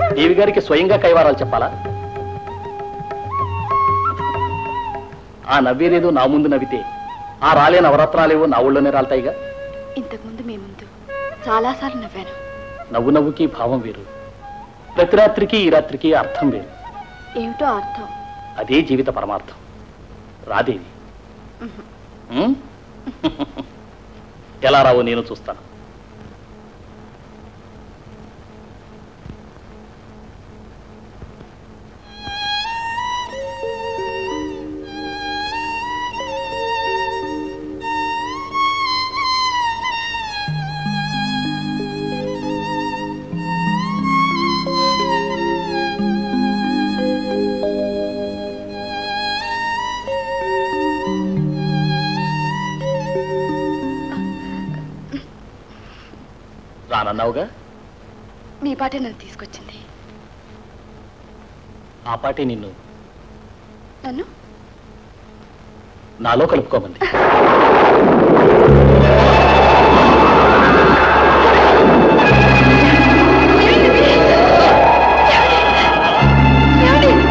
దేవి గారికి స్వయంగా కైవారాలు చెప్పాలా ఆ నవ్వేదేదో నా ముందు నవ్వితే ఆ రాలే నవరత్నాలేవో నా ఊళ్ళోనే రాలతాయిగా ఇంతకుముందు మీ ముందు చాలాసార్లు నవ్వాను నవ్వు నవ్వుకి భావం వేరు ప్రతి రాత్రికి ఈ రాత్రికి అర్థం వేరు ఏమిటో అర్థం అదే జీవిత పరమార్థం రాదేవి ఉం? ఎలా రావో నేను చూస్తాను రానన్నావుగా మీ పాటే నన్ను తీసుకొచ్చింది ఆ పాటే నిన్ను నన్ను నాలో కలుపుకోమంది ఏమండి?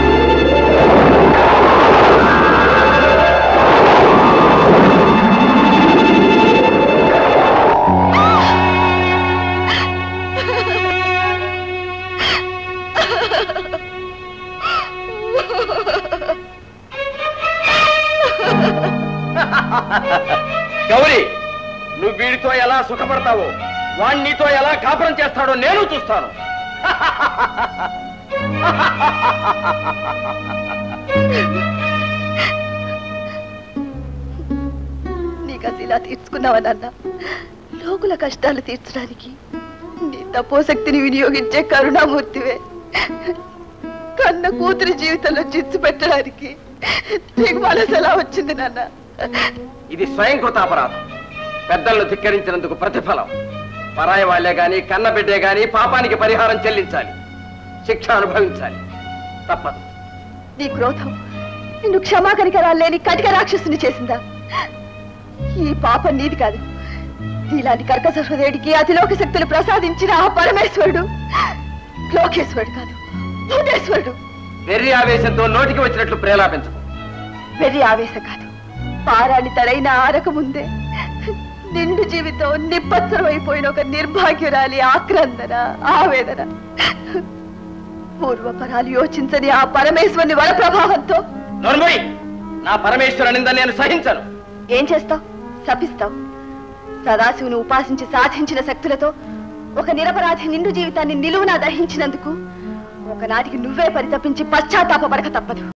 గౌరీ నువ్వు వీడితో ఎలా సుఖపడతావో వాణ్ణి నీతో ఎలా కాపురం చేస్తాడో నేను చూస్తాను నీకు అది ఇలా తీర్చుకున్నావా నాన్న లోకుల కష్టాలు తీర్చడానికి నీ తపోశక్తిని వినియోగించే కరుణామూర్తివే కన్న కూతురి జీవితంలో చిచ్చు పెట్టడానికి నీకు మనసు ఎలా వచ్చింది నాన్న ఇది స్వయం కృతాపరాధం పెద్దలను ధిక్కరించినందుకు ప్రతిఫలం పరాయి వాళ్లే గాని కన్న బిడ్డే గాని పాపానికి పరిహారం చెల్లించాలి శిక్ష అనుభవించాలి తప్పదు నీ క్రోధం నిన్ను క్షమాకరికరాలు లేని కటిక రాక్షసుని చేసిందా ఈ పాపం నీది కాదు నీలాంటి కర్కశ హృదయుడికి అతిలోక శక్తులు ప్రసాదించిన ఆ పరమేశ్వరుడు లోకేశ్వరుడు కాదు భూటేశ్వరుడు వెర్రి ఆవేశంతో నోటికి వచ్చినట్లు ప్రేలాపించకు వెర్రి ఆవేశం కాదు పారాని తడైన ఆరక ముందే నిండు జీవితం నిప్పత్సరమైపోయిన ఒక నిర్భాగ్యురాలి ఆక్రందన ఆవేదన పూర్వపరాలు యోచించని ఆ పరమేశ్వరుని వర ప్రభావంతో నోర్మోయ్ నా పరమేశ్వర నింద నేను సహించను ఏం చేస్తావు శపిస్తావు సదాశివుని ఉపాసించి సాధించిన శక్తులతో ఒక నిరపరాధి నిండు జీవితాన్ని నిలువునా దహించినందుకు ఒకనాటికి నువ్వే పరితపించి పశ్చాత్తాపడక తప్పదు